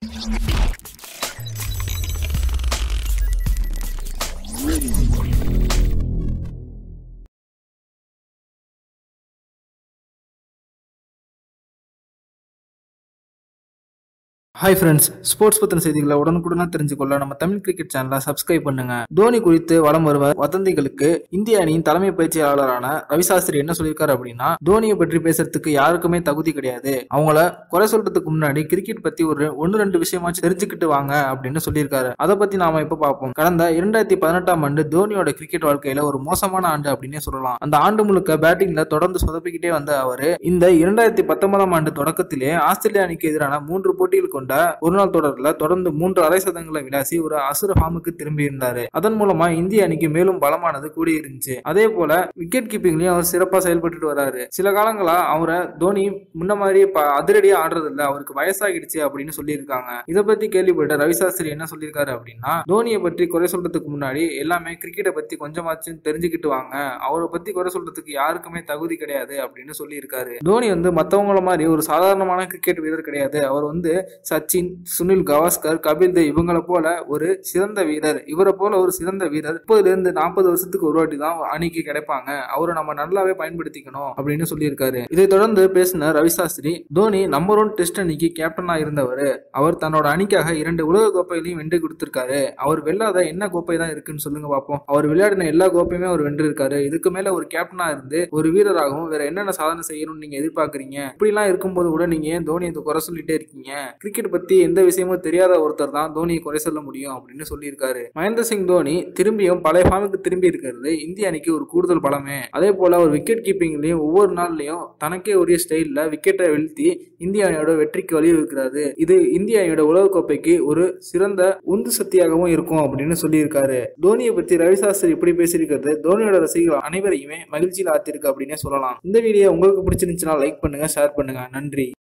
hi friends sports பத்தின செய்திகளை உடனுக்குடனா தெரிஞ்சுக்கொள்ள நம்ம தமிழ் கிரிக்கெட் சேனலை சப்ஸ்கிரைப் பண்ணுங்க தோனி குறித்து வலம் வருவ வதந்திகளுக்கு இந்திய அணியின் தலைமை பயிற்சியாளரான ரவிசாஸ்திரி என்ன சொல்லியிருக்காரு அப்படின்னா தோனியை பற்றி பேசுறதுக்கு யாருக்குமே தகுதி கிடையாது அவங்கள குறை சொல்றதுக்கு முன்னாடி கிரிக்கெட் பத்தி ஒரு ஒன்னு ரெண்டு விஷயமாச்சும் தெரிஞ்சுக்கிட்டு வாங்க அப்படின்னு சொல்லியிருக்காரு அதை பத்தி நாம இப்ப பார்ப்போம் கடந்த இரண்டாயிரத்தி பதினெட்டாம் ஆண்டு தோனியோட கிரிக்கெட் வாழ்க்கையில ஒரு மோசமான ஆண்டு அப்படின்னே சொல்லலாம் அந்த ஆண்டு முழுக்க பேட்டிங்ல தொடர்ந்து சொதப்பிக்கிட்டே வந்த அவரு இந்த இரண்டாயிரத்தி பத்தொன்பதாம் ஆண்டு தொடக்கத்திலே ஆஸ்திரேலியா அணிக்கு எதிரான மூன்று போட்டிகள் கொண்ட ஒருநாள் தொடர்ல தொடர்ந்து மூன்று அரை சதங்களை விளாசி ஒரு அசுர ஃபார்முக்கு திரும்பி இருந்தாரு அதன் மூலமா இந்திய அணிக்கு மேலும் பலமானது கூடி இருந்துச்சு அதே போல விக்கெட் கீப்பிங்லயும் அவர் சிறப்பா செயல்பட்டு வராரு சில காலங்களா அவரை தோனி முன்ன மாதிரி ப- அதிரடியா ஆடுறது இல்ல அவருக்கு வயசாகிடுச்சு அப்படின்னு சொல்லியிருக்காங்க இதை பத்தி கேள்விப்பட்ட ரவிசாஸ்திரி என்ன சொல்லியிருக்காரு அப்படின்னா தோனியை பற்றி குறை சொல்றதுக்கு முன்னாடி எல்லாமே கிரிக்கெட்டை பத்தி கொஞ்சமாச்சும் தெரிஞ்சுக்கிட்டு வாங்க அவரை பத்தி குறை சொல்றதுக்கு யாருக்குமே தகுதி கிடையாது அப்படின்னு சொல்லியிருக்காரு தோனி வந்து மத்தவங்கள மாதிரி ஒரு சாதாரணமான கிரிக்கெட் வீரர் கிடையாது அவர் வந்து சச்சின் சுனில் கவாஸ்கர் கபில் தேவ் இவங்கள போல ஒரு சிறந்த வீரர் இவரை போல ஒரு சிறந்த வீரர் முப்பதுல இருந்து நாற்பது வருஷத்துக்கு ஒரு வாட்டி தான் அணிக்கு கிடைப்பாங்க அவரை நம்ம நல்லாவே பயன்படுத்திக்கணும் அப்படின்னு சொல்லியிருக்காரு இதை தொடர்ந்து பேசின Ravi Shastri Dhoni number one test அணிக்கு கேப்டனா இருந்தவர் அவர் தன்னோட அணிக்காக இரண்டு உலக கோப்பைகளையும் வென்று கொடுத்திருக்காரு அவர் வெல்லாத என்ன கோப்பை தான் இருக்குன்னு சொல்லுங்க பார்ப்போம் அவர் விளையாடின எல்லா கோப்பையுமே அவர் வென்றிருக்காரு இதுக்கு மேல ஒரு கேப்டனா இருந்து ஒரு வீரராகவும் வேற என்னென்ன சாதனை செய்யணும்னு நீங்க எதிர்பார்க்கறீங்க இப்படிலாம் இருக்கும்போது கூட நீங்க ஏன் தோனியை குறை சொல்லிட்டே இருக்கீங்க கிரிக்கெட் பத்தி எந்த விஷயமும் தெரியாத ஒருத்தர் தான் தோனியை குறை சொல்ல முடியும் அப்படின்னு சொல்லியிருக்காரு மகேந்திர சிங் தோனி திரும்பியும் பழைய ஃபார்முக்கு திரும்பி இருக்கிறது இந்திய அணிக்கு ஒரு கூடுதல் பலமே அதே போல ஒரு விக்கெட் கீப்பிங்லயும் ஒவ்வொரு நாள்லயும் தனக்கே உரிய ஸ்டைல்ல விக்கெட்டை வீழ்த்தி இந்திய அணியோட வெற்றிக்கு வழிவகுக்கிறது இது இந்திய அணியோட உலகக்கோப்பைக்கு ஒரு சிறந்த உந்து சக்தியாகவும் இருக்கும் அப்படின்னு சொல்லியிருக்காரு தோனியை பத்தி ரவிசாஸ்திரி இப்படி பேசியிருக்கிறது தோனியோட ரசிகர்கள் அனைவரையுமே மகிழ்ச்சியில் ஆத்திருக்கு அப்படின்னே சொல்லலாம் இந்த வீடியோ உங்களுக்கு பிடிச்சிருந்துச்சுன்னா லைக் பண்ணுங்க ஷேர் பண்ணுங்க நன்றி